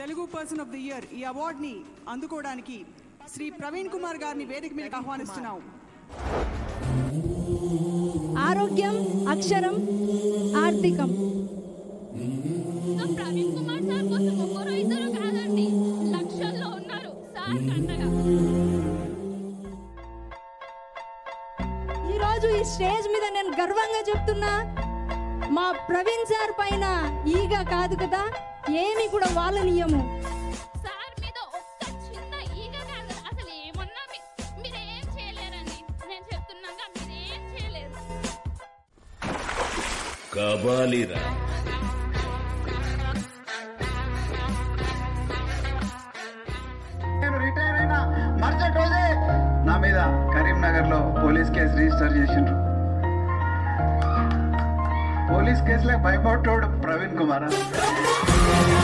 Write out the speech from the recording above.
Telugu person of the year ఈ అవార్డుని అందుకోవడానికి శ్రీ ప్రవీణ్ కుమార్ గారిని వేదిక మీద ఆహ్వానిస్తున్నాం ఆరోగ్యం అక్షరం ఆర్థికం సో ప్రవీణ్ కుమార్ సార్ కోసం ఒక్కరు ఇద్దరు కాదండి లక్షల్లో ఉన్నారు సార్ కండగా ఈరోజు ఈ స్టేజ్ మీద నేను గర్వంగా చెప్తున్నా మా ప్రవీణ్ సార్ పైన ఈగ కాదు కదా ఏమి కూడా వాళ్ళనియము సార్ మీద ఒక్క చిన్న ఈగ కాదు అసలు ఏమన్నా మీ- మీరేం చేయలేరండి నేను చెప్తున్నాగా మీరేం చేయలేరు కబాలిరా నేను రిటైర్ అయిన మరుసటి రోజే నా మీద కరీంనగర్ లో పోలీస్ కేసు రిజిస్టర్ చేసిండ్రు పోలీస్ కేసులో భయపడ్డాడు ప్రవీణ్ కుమార్